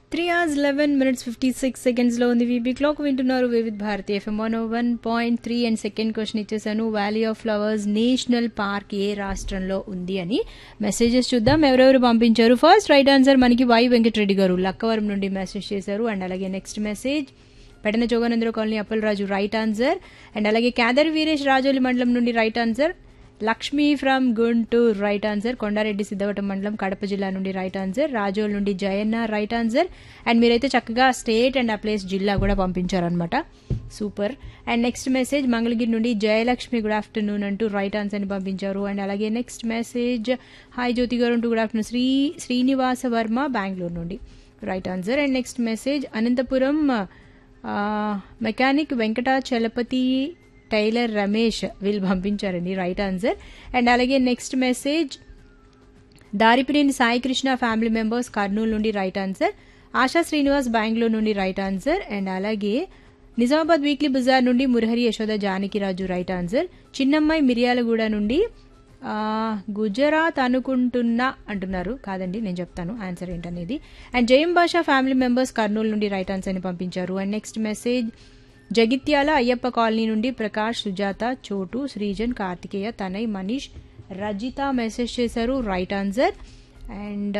three hours eleven minutes fifty six సెకండ్స్లో ఉంది VB clock వింటున్నారు Vividh Bharati FM one one point three and second question ఇచ్చేసాను valley of flowers national park ఏ రాష్ట్రంలో ఉంది అని మెసేజెస్ చూద్దాం ఎవరెవరు పంపించారు ఫస్ట్ రైట్ ఆన్సర్ మనకి వై వెంకటరెడ్డి గారు లక్కవరం నుండి మెసేజ్ చేశారు అండ్ అలాగే next message Pedana Joganandara colony Appalaraju right answer and అలాగే కేదర్ వీరేష్ రాజోలి మండలం నుండి right answer Lakshmi from Guntur right answer Kondareddy Siddavatam మండలం కడప జిల్లా నుండి రైట్ ఆన్సర్ రాజోల్ నుండి జయన్న రైట్ ఆన్సర్ అండ్ మీరైతే చక్కగా స్టేట్ అండ్ ఆ ప్లేస్ జిల్లా కూడా పంపించారనమాట super and next message Mangalagiri నుండి జయలక్ష్మి గుడ్ ఆఫ్టర్నూన్ అంటూ రైట్ ఆన్సర్ని పంపించారు అండ్ అలాగే next message hi Jyothi garu అంటూ గుడ్ ఆఫ్టర్నూన్ శ్రీ శ్రీనివాస వర్మ బెంగళూరు నుండి right answer and next message Anantapuram mechanic Venkatachalapathi tailor Ramesh వీళ్ళు పంపించారండి రైట్ ఆన్సర్ అండ్ అలాగే next message Daripineni Sai Krishna family members Kurnool నుండి రైట్ ఆన్సర్ ఆశా శ్రీనివాస్ బెంగళూరు నుండి రైట్ ఆన్సర్ అండ్ అలాగే నిజామాబాద్ వీక్లీ బజార్ నుండి మురహరి యశోద జానకిరాజు రైట్ ఆన్సర్ చిన్నమ్మాయి మిర్యాలగూడ నుండి గుజరాత్ అనుకుంటున్నా అంటున్నారు కాదండి నేను చెప్తాను ఆన్సర్ ఏంటనేది అండ్ జయం బాషా ఫ్యామిలీ మెంబర్స్ కర్నూలు నుండి రైట్ ఆన్సర్ని పంపించారు and next message Jagtial Ayyappa colony నుండి ప్రకాష్ సుజాత చోటు శ్రీజన్ కార్తికేయ తనయ్ మనీష్ రజిత మెసేజ్ చేశారు right answer and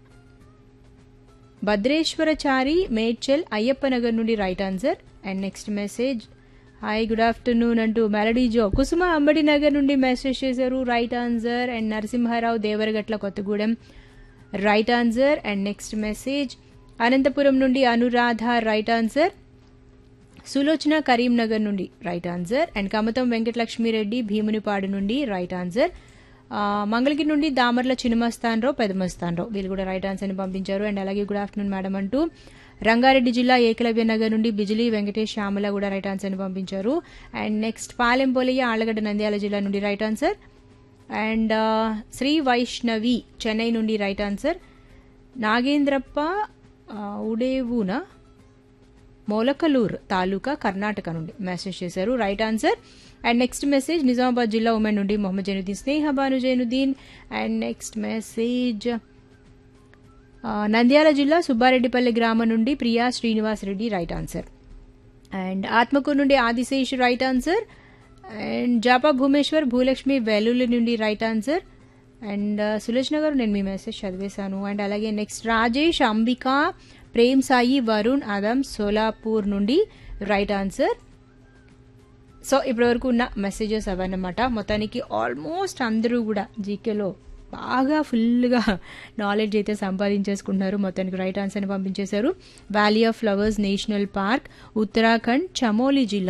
Bhadreshwarachari Medchal Ayyappa Nagar నుండి right answer and next message hi good afternoon అంటూ మెలడీ జో కుసుమ అంబడి నగర్ నుండి మెసేజ్ చేశారు right answer and Narasimharao Devaragatla Kothagudem right answer and next message Anantapuram నుండి అనురాధ రైట్ ఆన్సర్ సులోచన కరీంనగర్ నుండి right answer and Kamatam Venkatalakshmi Reddy Bheemunipadu నుండి రైట్ ఆన్సర్ మంగళగిరి నుండి దామర్ల చిన్నమస్తాన్రావు పెదమస్తాన్రావు వీళ్ళు కూడా రైట్ ఆన్సర్ని పంపించారు అండ్ అలాగే గుడ్ ఆఫ్టర్నూన్ మేడం అంటూ రంగారెడ్డి జిల్లా ఏకలవ్య నగర్ నుండి బిజిలీ వెంకటేష్ శ్యామల కూడా రైట్ ఆన్సర్ని పంపించారు అండ్ నెక్స్ట్ పాలెంపోలయ్య ఆళ్లగడ్డ నంద్యాల జిల్లా నుండి right answer and Shri Vaishnavi Chennai నుండి రైట్ ఆన్సర్ నాగేంద్రప్ప ఉడేవునా మొలకలూర్ తాలూకా కర్ణాటక నుండి మెసేజ్ చేశారు right answer and next message Nizamabad జిల్లా ఉమెన్ నుండి Mohammed Zainuddin Sneha Banu Zainuddin and next message Nandyal జిల్లా సుబ్బారెడ్డిపల్లి గ్రామం నుండి Priya Srinivas Reddy right answer and Atmakur నుండి Adishesh right answer and Japa Bhumeshwar Bhulakshmi Vellulli నుండి right answer and Sulochana garu నేను మీ మెసేజ్ చదివేశాను అండ్ అలాగే నెక్స్ట్ రాజేష్ అంబిక ప్రేమ్ సాయి వరుణ్ అదమ్ సోలాపూర్ నుండి రైట్ ఆన్సర్ సో ఇప్పటివరకు ఉన్న మెసేజెస్ అవన్నమాట మొత్తానికి ఆల్మోస్ట్ అందరూ కూడా జీకేలో బాగా ఫుల్గా నాలెడ్జ్ అయితే సంపాదించేసుకుంటున్నారు మొత్తానికి రైట్ ఆన్సర్ని పంపించేశారు valley of flowers national park Uttarakhand Chamoli జిల్లా